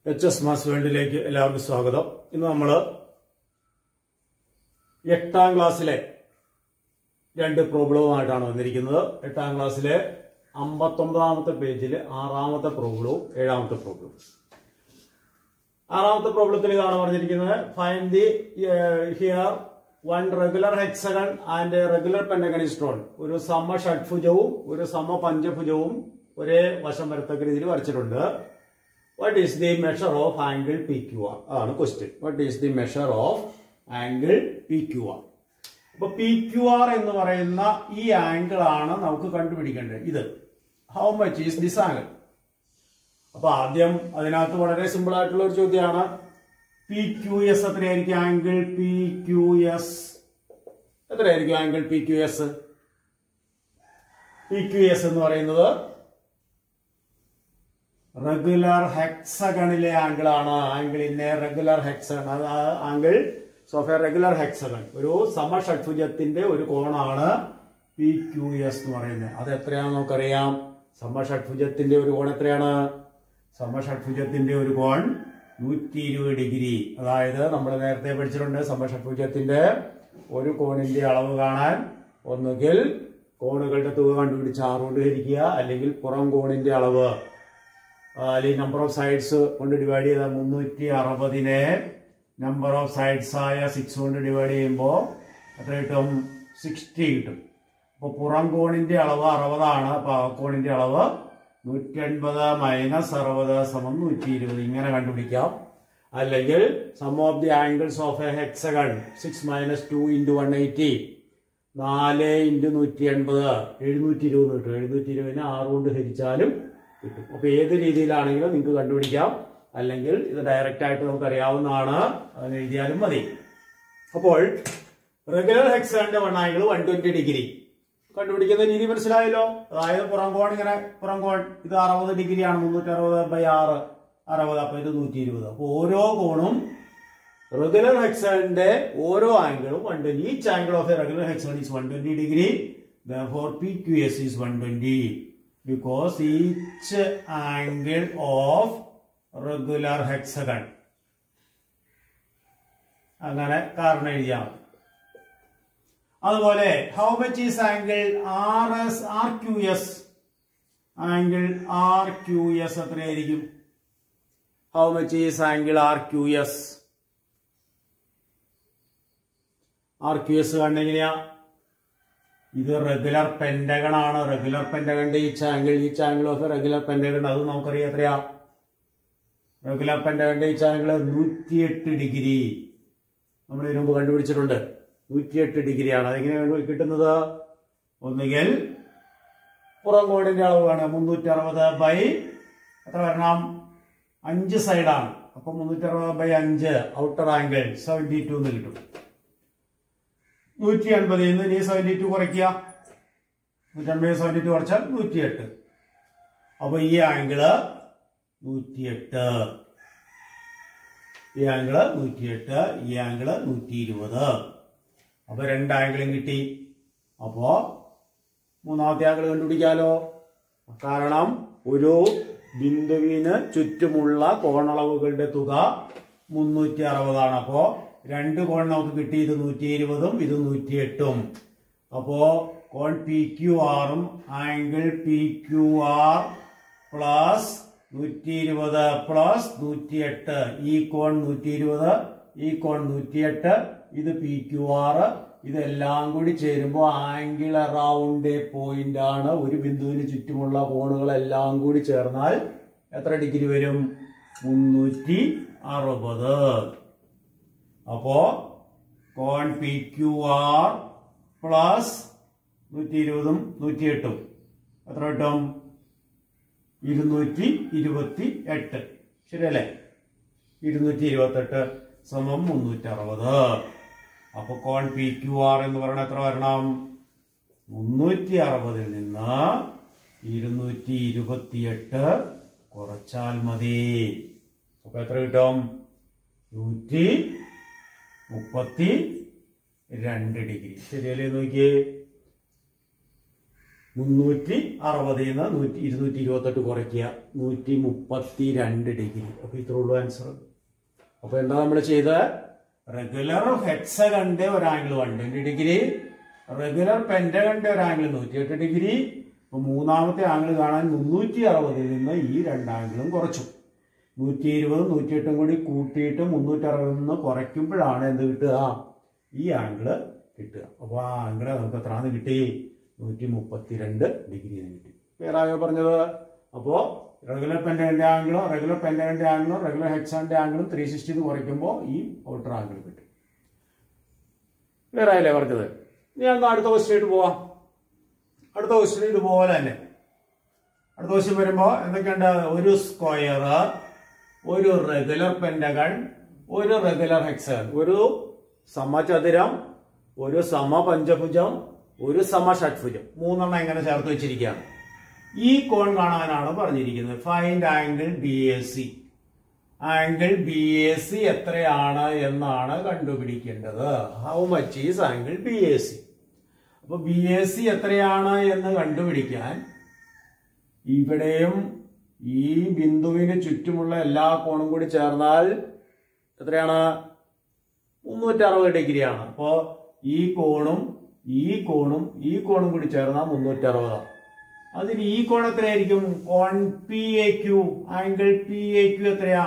H S mass വേൾഡിലേക്ക് എല്ലാവർക്കും സ്വാഗതം ഇന്ന് നമ്മൾ എട്ടാം ക്ലാസ്സിലെ രണ്ട് പ്രോബ്ലവുമായിട്ടാണ് വന്നിരിക്കുന്നത് എട്ടാം ക്ലാസ്സിലെ അമ്പത്തൊമ്പതാമത്തെ പേജിൽ ആറാമത്തെ പ്രോബ്ലവും ഏഴാമത്തെ പ്രോബ്ലവും ആറാമത്തെ പ്രോബ്ലത്തിൽ ഇതാണ് പറഞ്ഞിരിക്കുന്നത് find the here one regular hexagon and regular പെൻഡഗണിസ്ട്രോൺ ഒരു സമ ഷഡ്ഭുജവും ഒരു സമ പഞ്ചഭുജവും ഒരേ വശം വരത്തക്ക രീതിയിൽ വരച്ചിട്ടുണ്ട് what is the measure of angle P Q R അതാണ് question what is the measure of angle P Q R അപ്പൊ പി ക്യു ആർ എന്ന് പറയുന്ന ഈ ആംഗിൾ ആണ് നമുക്ക് കണ്ടുപിടിക്കേണ്ടത് ഇത് how much is this angle അപ്പൊ ആദ്യം അതിനകത്ത് വളരെ സിമ്പിൾ ആയിട്ടുള്ള ഒരു ചോദ്യമാണ് പി ക്യു എസ് എത്രയായിരിക്കും ആംഗിൾ പി ക്യു എസ് എത്രയായിരിക്കും angle P Q S P Q S എന്ന് പറയുന്നത് റെഗുലർ ഹെക്സഗണിലെ ആംഗിൾ ആണ് ആംഗിളിന്റെ റെഗുലർ ഹെക്സഗൺ അത് angle of a regular hexagon ഒരു സമഷഡ്ഭുജത്തിന്റെ ഒരു കോണാണ് പി ക്യു എസ് എന്ന് പറയുന്നത് അത് എത്രയാണെന്ന് നമുക്കറിയാം സമഷഡ്ഭുജത്തിന്റെ ഒരു കോൺ എത്രയാണ് സമഷഡ്ഭുജത്തിന്റെ ഒരു കോൺ നൂറ്റി ഇരുപത് ഡിഗ്രി അതായത് നമ്മൾ നേരത്തെ പഠിച്ചിട്ടുണ്ട് സമഷഡ്ഭുജത്തിന്റെ ഒരു കോണിന്റെ അളവ് കാണാൻ ഒന്നുകിൽ കോണുകളുടെ തുക കണ്ടുപിടിച്ച് ആറ് കൊണ്ട് ഹരിക്കുക അല്ലെങ്കിൽ പുറം കോണിന്റെ അളവ് അല്ലെങ്കിൽ നമ്പർ ഓഫ് സൈഡ്സ് കൊണ്ട് ഡിവൈഡ് ചെയ്താൽ മുന്നൂറ്റി അറുപതിനെ നമ്പർ ഓഫ് സൈഡ്സ് ആയ സിക്സ് കൊണ്ട് ഡിവൈഡ് ചെയ്യുമ്പോൾ എത്ര കിട്ടും സിക്സ്റ്റി കിട്ടും അപ്പോൾ പുറം കോണിന്റെ അളവ് അറുപതാണ് അപ്പോൾ കോണിന്റെ അളവ് നൂറ്റി എൺപത് മൈനസ് അറുപത് സമം നൂറ്റി ഇരുപത് ഇങ്ങനെ കണ്ടുപിടിക്കാം അല്ലെങ്കിൽ sum of the angles of a hexagon six minus two into one eighty നാല് ഇൻറ്റു നൂറ്റി എൺപത് എഴുന്നൂറ്റി ഇരുപത് കിട്ടും എഴുന്നൂറ്റി ഇരുപതിന് ആറ് കൊണ്ട് ഹരിച്ചാലും കിട്ടും അപ്പൊ ഏത് രീതിയിലാണെങ്കിലും നിങ്ങൾക്ക് കണ്ടുപിടിക്കാം അല്ലെങ്കിൽ ഇത് ഡയറക്റ്റ് ആയിട്ട് നമുക്ക് അറിയാവുന്നതാണ് അതിന് എഴുതിയാലും മതി അപ്പോൾ റെഗുലർ ഹെക്സാന്റെ one angle one twenty degree കണ്ടുപിടിക്കുന്ന രീതി മനസ്സിലായല്ലോ അതായത് പുറം കോൺ ഇങ്ങനെ പുറം കോൺ ഇത് അറുപത് ഡിഗ്രിയാണ് മുന്നൂറ്റി അറുപത് ബൈ ആറ് അറുപത് അപ്പൊ ഇത് നൂറ്റി ഇരുപത് അപ്പൊ ഓരോ കോണും റെഗുലർ ഹെക്സാന്റെ ഓരോ ആംഗിളും one twenty each angle of a regular hexagon is one twenty degree for P Q S is one twenty because each angle of regular hexagon അങ്ങനെ കാരണം എഴുതിയാൽ മതി അതുപോലെ how much is angle R S R Q S angle R Q S എത്രയായിരിക്കും how much is angle R Q S R Q S കണ്ടെങ്ങനെയാ ഇത് regular pentagon ആണ് regular പെൻഡഗണിന്റെ ഈ ആംഗിൾ ഈ ആംഗിൾ ഓഫ് റെഗുലർ പെൻഡഗൺ അത് നമുക്കറിയാം എത്രയാ റെഗുലർ പെൻഡഗണിന്റെ ഈ ആംഗിൾ നൂറ്റിയെട്ട് ഡിഗ്രി നമ്മൾ ഇതിനു മുമ്പ് കണ്ടുപിടിച്ചിട്ടുണ്ട് നൂറ്റിയെട്ട് ഡിഗ്രിയാണ് അതെങ്ങനെയാണ് കിട്ടുന്നത് ഒന്നുകിൽ പുറം കോണിന്റെ അളവ് വേണം മുന്നൂറ്റി അറുപത് ബൈ എത്ര വരണം അഞ്ച് സൈഡാണ് അപ്പൊ മുന്നൂറ്റി അറുപത് ബൈ അഞ്ച് ഔട്ടർ ആംഗിൾ സെവൻറ്റി ടു എന്ന് കിട്ടും നൂറ്റി അൻപതിൽ നിന്ന് ഇനി സെവൻറ്റി ടു കുറയ്ക്കുക നൂറ്റമ്പത് സെവൻറ്റി ടു കുറച്ചാൽ നൂറ്റിയെട്ട് അപ്പൊ ഈ ആംഗിള് നൂറ്റിയെട്ട് ഈ ആംഗിള് നൂറ്റിയെട്ട് ഈ ആംഗിള് നൂറ്റി ഇരുപത് അപ്പൊ രണ്ട് ആംഗിളും കിട്ടി അപ്പോ മൂന്നാമത്തെ ആംഗിൾ കണ്ടുപിടിക്കാലോ കാരണം ഒരു ബിന്ദുവിന് ചുറ്റുമുള്ള കോണളവുകളുടെ തുക മുന്നൂറ്റി അറുപതാണ് അപ്പോ രണ്ട് കോൺ നമുക്ക് കിട്ടി ഇത് നൂറ്റി ഇരുപതും ഇത് നൂറ്റി എട്ടും അപ്പോ കോൺ പി ക്യു ആറും angle P Q R plus നൂറ്റി ഇരുപത് പ്ലസ് നൂറ്റി എട്ട് ഈ കോൺ നൂറ്റി ഇരുപത് ഈ കോൺ നൂറ്റിയെട്ട് ഇത് പി ക്യു ആറ് ഇതെല്ലാം കൂടി ചേരുമ്പോൾ ആംഗിൾ അറൗണ്ട് എ പോയിന്റ് ആണ് ഒരു ബിന്ദുവിന് ചുറ്റുമുള്ള കോണുകളെല്ലാം കൂടി ചേർന്നാൽ എത്ര ഡിഗ്രി വരും മുന്നൂറ്റി അറുപത് അപ്പോ കോൺ പി ക്യു ആർ പ്ലസ് നൂറ്റി ഇരുപതും നൂറ്റി എട്ടും എത്ര കിട്ടും ഇരുന്നൂറ്റി ഇരുപത്തി എട്ട് ശരിയല്ലേ ഇരുന്നൂറ്റി ഇരുപത്തി എട്ട് സമം മുന്നൂറ്റി അറുപത് അപ്പൊ കോൺ പി ക്യു ആർ എന്ന് പറയുന്നത് എത്ര വരണം മുന്നൂറ്റി അറുപതിൽ നിന്ന് ഇരുന്നൂറ്റി ഇരുപത്തിയെട്ട് കുറച്ചാൽ മതി അപ്പൊ എത്ര കിട്ടും നൂറ്റി മുപ്പത്തി രണ്ട് ഡിഗ്രി ശരിയല്ലേ നോക്കിയേ മുന്നൂറ്റി അറുപതിൽ നിന്ന് നൂറ്റി ഇരുന്നൂറ്റി ഇരുപത്തെട്ട് കുറയ്ക്കുക നൂറ്റി മുപ്പത്തി രണ്ട് ഡിഗ്രി അപ്പൊ ഇത്രേ ഉള്ളൂ ആൻസർ അപ്പൊ എന്താ നമ്മൾ ചെയ്തത് റെഗുലർ ഹെക്സകന്റെ ഒരു angle one twenty degree regular പെന്റകന്റെ ഒരു ആംഗിൾ നൂറ്റിയെട്ട് ഡിഗ്രി അപ്പൊ മൂന്നാമത്തെ ആംഗിൾ കാണാൻ മുന്നൂറ്റി അറുപതിൽ നിന്ന് ഈ രണ്ട് ആംഗിളും കുറച്ചു നൂറ്റി ഇരുപതും നൂറ്റിയെട്ടും കൂടി കൂട്ടിയിട്ട് മുന്നൂറ്റി അറുപതിൽ നിന്ന് കുറയ്ക്കുമ്പോഴാണ് എന്ത് കിട്ടുക ഈ ആംഗിള് കിട്ടുക അപ്പോൾ ആ ആംഗിള് നമുക്ക് എത്രാന്ന് കിട്ടി നൂറ്റി മുപ്പത്തിരണ്ട് ഡിഗ്രി കിട്ടി വേറെ ആയോ പറഞ്ഞത് അപ്പോൾ റെഗുലർ പെൻഡകന്റെ ആംഗിളും റെഗുലർ പെൻഡകന്റെ ആംഗിളും റെഗുലർ ഹെക്സാന്റെ ആംഗിളും ത്രീ സിക്സ്റ്റി കുറയ്ക്കുമ്പോൾ ഈ ഔട്ടർ ആംഗിൾ കിട്ടും വേറെ ആയല്ലേ പറഞ്ഞത് ഇനി നമുക്ക് അടുത്ത ക്വസ്റ്റ്യൻ പോവാം അടുത്ത ക്വസ്റ്റ്യൻ ഇതുപോലെ തന്നെ അടുത്ത ക്വസ്റ്റ്യൻ വരുമ്പോൾ എന്തൊക്കെയുണ്ട് ഒരു സ്ക്വയർ ഒരു റെഗുലർ പെൻഡഗൺ ഒരു റെഗുലർ ഹെക്സൺ ഒരു സമചതുരം ഒരു സമപഞ്ചഭുജം ഒരു സമഷഡ്ഭുജം മൂന്നെണ്ണം എങ്ങനെ ചേർത്ത് വെച്ചിരിക്കുകയാണ് ഈ കോൺ കാണാനാണ് പറഞ്ഞിരിക്കുന്നത് find angle B A C angle B A C എത്രയാണ് എന്നാണ് കണ്ടുപിടിക്കേണ്ടത് how much is angle B A C അപ്പൊ ബി എ സി എത്രയാണ് എന്ന് കണ്ടുപിടിക്കാൻ ഇവിടെയും ഈ ബിന്ദുവിന് ചുറ്റുമുള്ള എല്ലാ കോണും കൂടി ചേർന്നാൽ എത്രയാണ് മുന്നൂറ്റി അറുപത് ഡിഗ്രിയാണ് അപ്പോ ഈ കോണും ഈ കോണും ഈ കോണും കൂടി ചേർന്നാൽ മുന്നൂറ്റി അറുപതാണ് അതിന് ഈ കോൺ എത്രയായിരിക്കും കോൺ P A Q angle P A Q എത്രയാ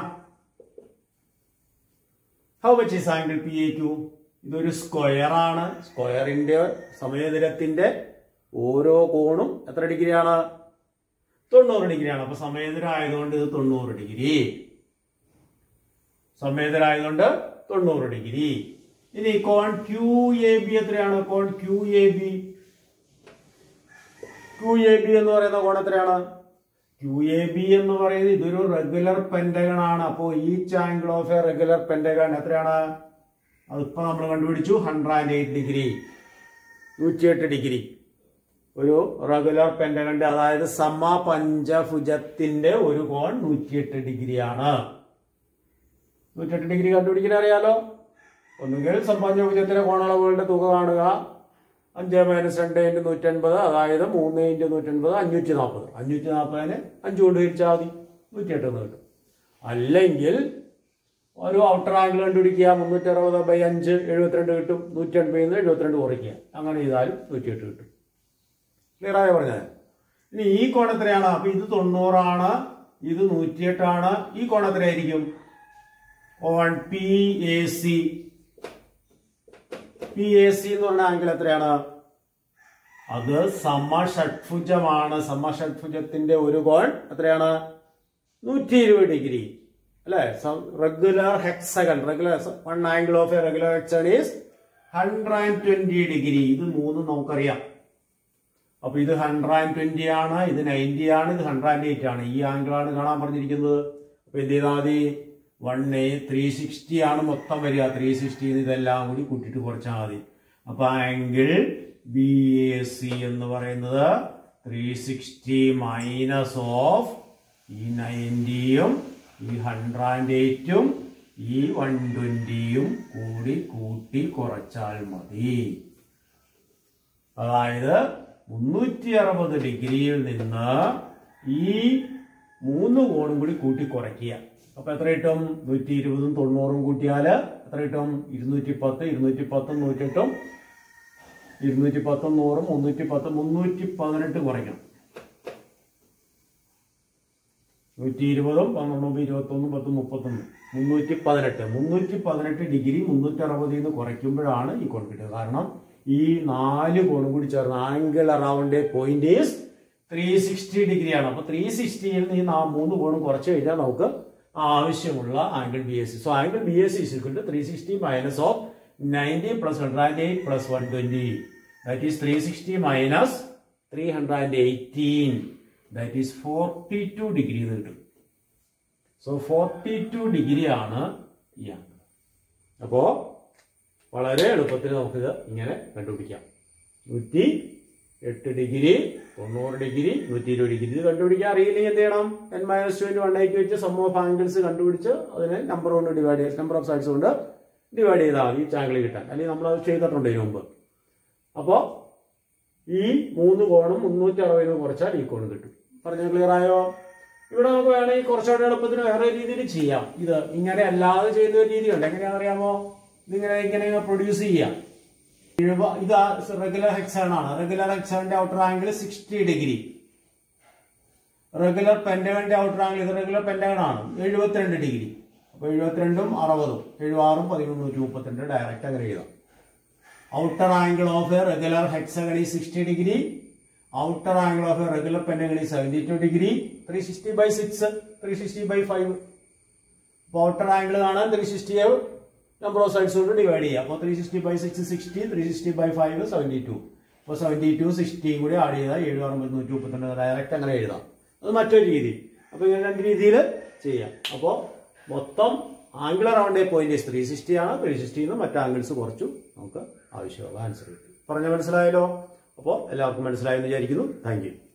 how much is angle P A Q ഇതൊരു സ്ക്വയർ ആണ് സ്ക്വയറിന്റെ സമയതരത്തിന്റെ ഓരോ കോണും എത്ര ഡിഗ്രിയാണ് തൊണ്ണൂറ് ഡിഗ്രിയാണ് അപ്പൊ സമയതരം ആയതുകൊണ്ട് ഇത് തൊണ്ണൂറ് ഡിഗ്രി സമയതരായതുകൊണ്ട് തൊണ്ണൂറ് ഡിഗ്രി ഇനി കോൺ ക്യു എ ബി എത്രയാണ് കോൺ Q A B Q A B എന്ന് പറയുന്ന കോൺ എത്രയാണ് ക്യു എ ബി എന്ന് പറയുന്നത് ഇതൊരു റെഗുലർ പെന്റഗൺ ആണ് അപ്പോ each angle of a regular pentagon എത്രയാണ് അതിപ്പോ നമ്മൾ കണ്ടുപിടിച്ചു ഹൺഡ്രഡ് ആൻഡ് എയ്റ്റ് ഡിഗ്രി നൂറ്റിയെട്ട് ഡിഗ്രി ഒരു റെഗുലർ പെന്റഗന്റെ അതായത് സമപഞ്ചഭുജത്തിന്റെ ഒരു കോൺ നൂറ്റിയെട്ട് ഡിഗ്രിയാണ് നൂറ്റിയെട്ട് ഡിഗ്രി കണ്ടുപിടിക്കാൻ അറിയാലോ ഒന്നുകിൽ സമ്പഞ്ചഭുജത്തിലെ കോണളവുകളുടെ തുക കാണുക അഞ്ച് മൈനസ് രണ്ട് ഇൻറ്റു നൂറ്റൻപത് അതായത് മൂന്ന് ഇൻറ്റു നൂറ്റൻപത് അഞ്ഞൂറ്റി നാൽപ്പത് അഞ്ഞൂറ്റി നാൽപ്പതിന് അഞ്ച് കൊണ്ട് തിരിച്ചാൽ മതി നൂറ്റിയെട്ട് എന്ന് കിട്ടും അല്ലെങ്കിൽ ഒരു ഔട്ടർ ആംഗിൾ കണ്ടുപിടിക്കുക മുന്നൂറ്റി അറുപത് ബൈ അഞ്ച് എഴുപത്തിരണ്ട് കിട്ടും നൂറ്റി എൺപതിൽ നിന്ന് എഴുപത്തിരണ്ട് കുറയ്ക്കുക അങ്ങനെ ചെയ്താലും നൂറ്റിയെട്ട് കിട്ടും ക്ലിയർ ആയോ പറഞ്ഞത് ഇനി ഈ കോൺ എത്രയാണ് അപ്പൊ ഇത് തൊണ്ണൂറാണ് ഇത് നൂറ്റിയെട്ടാണ് ഈ കോൺ എത്രയായിരിക്കും ഓൺ P A C P A C എന്ന് പറഞ്ഞ ആംഗിൾ എത്രയാണ് അത് സമഷഡ്ഭുജമാണ് സമഷഡ്ഭുജത്തിന്റെ ഒരു കോൺ എത്രയാണ് നൂറ്റി ഇരുപത് ഡിഗ്രി അല്ലെ regular hexagon regular one angle of a regular hexagon is hundred and twenty degree ഇത് മൂന്ന് നമുക്കറിയാം അപ്പൊ ഇത് ഹൺഡ്രഡ് ആൻഡ് ട്വന്റി ആണ് ഇത് നയൻറ്റി ആണ് ഇത് ഹൺഡ്രഡ് ആൻഡ് എയ്റ്റ് ആണ് ഈ ആംഗിൾ ആണ് കാണാൻ പറഞ്ഞിരിക്കുന്നത് അപ്പൊ എന്ത് ചെയ്താൽ മതി വൺ എ ത്രീ സിക്സ്റ്റി ആണ് മൊത്തം വരിക ത്രീ സിക്സ്റ്റി ഇതെല്ലാം കൂടി കൂട്ടിയിട്ട് കുറച്ചാൽ മതി അപ്പൊ ആംഗിൾ ബി എ സി എന്ന് പറയുന്നത് ത്രീ സിക്സ്റ്റി മൈനസ് ഓഫ് ഈ നയൻറ്റിയും ഈ ഹൺഡ്രഡ് ആൻഡ് എയ്റ്റും ഈ വൺ ട്വന്റിയും കൂടി കൂട്ടി കുറച്ചാൽ മതി അതായത് മുന്നൂറ്റി അറുപത് ഡിഗ്രിയിൽ നിന്ന് ഈ മൂന്ന് കോണും കൂടി കൂട്ടി കുറയ്ക്കുക അപ്പൊ എത്ര കിട്ടും നൂറ്റി ഇരുപതും തൊണ്ണൂറും കൂട്ടിയാൽ എത്ര കിട്ടും ഇരുന്നൂറ്റി പത്ത് ഇരുന്നൂറ്റി പത്തും നൂറ്റെട്ടും ഇരുന്നൂറ്റി പത്തും നൂറും മുന്നൂറ്റി പത്ത് മുന്നൂറ്റി പതിനെട്ട് കുറയ്ക്കണം നൂറ്റി ഇരുപതും പന്ത്രണ്ടും ഇരുപത്തൊന്നും പത്തും മുപ്പത്തൊന്നും മുന്നൂറ്റി പതിനെട്ട് മുന്നൂറ്റി പതിനെട്ട് ഡിഗ്രി മുന്നൂറ്റി അറുപതിൽ നിന്ന് കുറയ്ക്കുമ്പോഴാണ് ഈ കോൺ കിട്ടുക കാരണം ഈ നാല് കോണും കൂടി ചേർന്ന് angle around a point is three sixty ഡിഗ്രിയാണ് അപ്പൊ ത്രീ സിക്സ്റ്റിയിൽ നിന്ന് ഈ നാ- മൂന്ന് കോണും കുറച്ച് കഴിഞ്ഞാൽ നമുക്ക് ആവശ്യമുള്ള angle B S C so angle B S C is equal to three sixty minus of ninety plus hundred and eight plus one twenty that is three sixty minus three hundred and eighteen that is forty two degree എന്ന് കിട്ടും so forty two degree ആണ് ഈ angle അപ്പോ വളരെ എളുപ്പത്തിൽ നമുക്കിത് ഇങ്ങനെ കണ്ടുപിടിക്കാം നൂറ്റി എട്ട് ഡിഗ്രി തൊണ്ണൂറ് ഡിഗ്രി നൂറ്റി ഇരുപത് ഡിഗ്രി ഇത് കണ്ടുപിടിക്കാൻ അറിയില്ലെങ്കിൽ എന്ത് ചെയ്യണം എൻ മൈനസ് ട്വന്റി വൺ ആയിട്ട് വെച്ച് സം ഓഫ് ആംഗിൾസ് കണ്ടുപിടിച്ച് അതിനെ നമ്പർ കൊണ്ട് ഡിവൈഡ് ചെയ്ത് നമ്പർ ഓഫ് സൈഡ്സ് കൊണ്ട് ഡിവൈഡ് ചെയ്താൽ മതി ഈ ആംഗിൾ കിട്ടാൻ അല്ലെങ്കിൽ നമ്മൾ അത് ചെയ്തിട്ടുണ്ട് ഇതിനു മുമ്പ് അപ്പോൾ ഈ മൂന്ന് കോണും മുന്നൂറ്റി അറുപതിന് കുറച്ചാൽ ഈ കോൺ കിട്ടും പറഞ്ഞ ക്ലിയർ ആയോ ഇവിടെ നമുക്ക് വേണമെങ്കിൽ കുറച്ചുകൂടെ എളുപ്പത്തിന് വേറെ രീതിയിൽ ചെയ്യാം ഇത് ഇങ്ങനെ അല്ലാതെ ചെയ്യുന്ന ഒരു രീതിയുണ്ട് എങ്ങനെയാണെന്ന് അറിയാമോ ഇതിങ്ങനെ ഇങ്ങനെ പ്രൊഡ്യൂസ് ചെയ്യാം എഴുപ- ഇത് റെഗുലർ ഹെക്സാൺ ആണ് റെഗുലർ ഹെക്സാണിന്റെ outer angle sixty degree regular പെന്റഗണിന്റെ ഔട്ടർ ആംഗിൾ ഇത് റെഗുലർ പെന്റഗൺ ആണ് എഴുപത്തിരണ്ട് ഡിഗ്രി അപ്പൊ എഴുപത്തിരണ്ടും അറുപതും എഴുപത്താറും പതിമൂന്നൂറ്റി മുപ്പത്തിരണ്ട് ഡയറക്റ്റ് അങ്ങനെ എഴുതാം outer angle of a regular hexagon ഈ sixty degree outer angle of a regular pentagon ഈ seventy two degree three sixty by six three sixty by five അപ്പോൾ ഔട്ടർ ആംഗിൾ കാണാൻ three sixty number of sides കൊണ്ട് divide ചെയ്യുക അപ്പോൾ three sixty by six sixty three sixty by five seventy two അപ്പോൾ seventy two സിക്സ്റ്റിയും കൂടി add ചെയ്താൽ ഏഴ് അറുപത് നൂറ്റി മുപ്പത്തിരണ്ട് ഡയറക്റ്റ് അങ്ങനെ എഴുതാം അത് മറ്റൊരു രീതി അപ്പോൾ ഇങ്ങനെ രണ്ട് രീതിയിൽ ചെയ്യാം അപ്പോൾ മൊത്തം angle around a point three sixty ആണ് ത്രീ സിക്സ്റ്റിന്ന് മറ്റു ആംഗിൾസ് കുറച്ചു നമുക്ക് ആവശ്യമുള്ള ആൻസർ കിട്ടും പറഞ്ഞ മനസ്സിലായല്ലോ അപ്പോൾ എല്ലാവർക്കും മനസ്സിലായെന്ന് വിചാരിക്കുന്നു താങ്ക് യു